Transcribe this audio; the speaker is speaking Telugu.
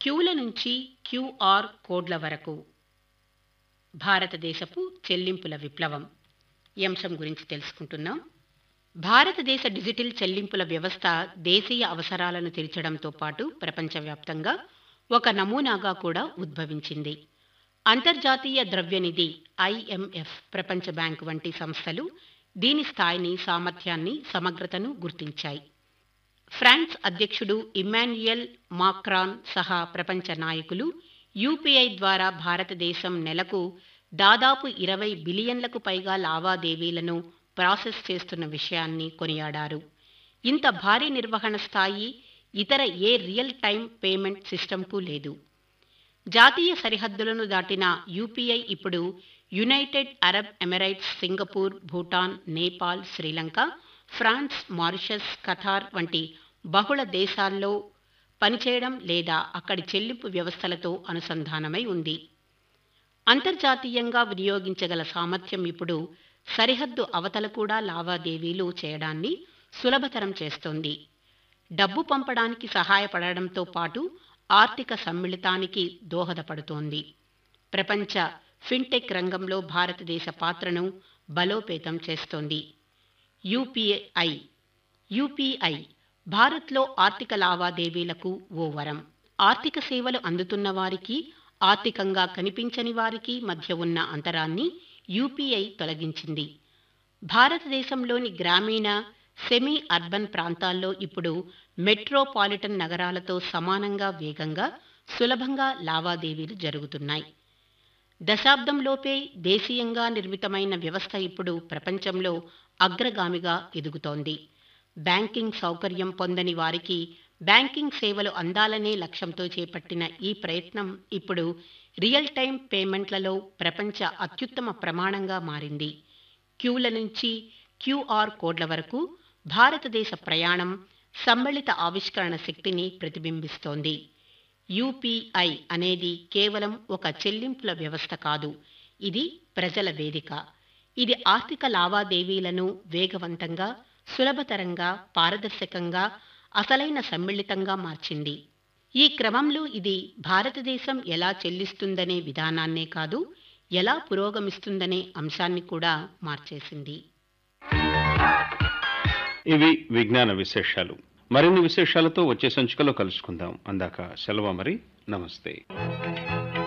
క్యూల నుంచి క్యూఆర్ కోడ్ల వరకు భారతదేశపు చెల్లింపుల విప్లవం ఈ అంశం గురించి తెలుసుకుంటున్నాం భారతదేశ డిజిటల్ చెల్లింపుల వ్యవస్థ దేశీయ అవసరాలను తీర్చడంతో పాటు ప్రపంచవ్యాప్తంగా ఒక నమూనాగా కూడా ఉద్భవించింది అంతర్జాతీయ ద్రవ్యనిధి ఐఎంఎఫ్ ప్రపంచ బ్యాంక్ వంటి సంస్థలు దీని స్థాయిని సామర్థ్యాన్ని సమగ్రతను గుర్తించాయి ఫ్రాన్స్ అధ్యక్షుడు ఇమ్మాన్యుయల్ మాక్రాన్ సహా ప్రపంచ నాయకులు యూపీఐ ద్వారా భారతదేశం నెలకు దాదాపు ఇరవై బిలియన్లకు పైగా లావాదేవీలను ప్రాసెస్ చేస్తున్న విషయాన్ని కొనియాడారు ఇంత భారీ నిర్వహణ స్థాయి ఇతర ఏ రియల్ టైం పేమెంట్ సిస్టమ్కు లేదు జాతీయ సరిహద్దులను దాటిన యూపీఐ ఇప్పుడు United Arab Emirates Singapore Bhutan Nepal Sri Lanka France Mauritius Qatar వంటి బహుళ దేశాల్లో పనిచేయడం లేదా అక్కడి చెల్లింపు వ్యవస్థలతో అనుసంధానమై ఉంది అంతర్జాతీయంగా వినియోగించగల సామర్థ్యం ఇప్పుడు సరిహద్దు అవతల కూడా లావాదేవీలు చేయడాన్ని సులభతరం చేస్తోంది డబ్బు పంపడానికి సహాయపడడంతో పాటు ఆర్థిక సమ్మిళితానికి దోహదపడుతోంది ప్రపంచ ఫిన్టెక్ రంగంలో భారతదేశ పాత్రను బలోపేతం చేస్తోంది యూపీఐ యూపీఐ భారత్లో ఆర్థిక లావాదేవీలకు ఓ వరం ఆర్థిక సేవలు అందుతున్న వారికి ఆర్థికంగా కనిపించని వారికి మధ్య ఉన్న అంతరాన్ని యూపీఐ తొలగించింది భారతదేశంలోని గ్రామీణ సెమీ అర్బన్ ప్రాంతాల్లో ఇప్పుడు మెట్రోపాలిటన్ నగరాలతో సమానంగా వేగంగా సులభంగా లావాదేవీలు జరుగుతున్నాయి దశాబ్దంలోపే దేశీయంగా నిర్మితమైన వ్యవస్థ ఇప్పుడు ప్రపంచంలో అగ్రగామిగా ఎదుగుతోంది బ్యాంకింగ్ సౌకర్యం పొందని వారికి బ్యాంకింగ్ సేవలు అందాలనే లక్ష్యంతో చేపట్టిన ఈ ప్రయత్నం ఇప్పుడు రియల్ టైం పేమెంట్లలో ప్రపంచ అత్యుత్తమ ప్రమాణంగా మారింది క్యూల నుంచి క్యూఆర్ కోడ్ల వరకు భారతదేశ ప్రయాణం సమ్మిళిత ఆవిష్కరణ శక్తిని ప్రతిబింబిస్తోంది యూపీఐ అనేది కేవలం ఒక చెల్లింపుల వ్యవస్థ కాదు ఇది ప్రజల వేదిక ఇది ఆర్థిక లావాదేవీలను వేగవంతంగా సులభతరంగా పారదర్శకంగా అసలైన సమ్మిళితంగా మార్చింది ఈ క్రమంలో ఇది భారతదేశం ఎలా చెల్లిస్తుందనే విధానాన్నే కాదు ఎలా పురోగమిస్తుందనే అంశాన్ని కూడా మార్చేసింది ఇవి విజ్ఞాన విశేషాలు మరిన్ని విశేషాలతో వచ్చే సంచికలో కలుసుకుందాం అందాక సెలవు మరి నమస్తే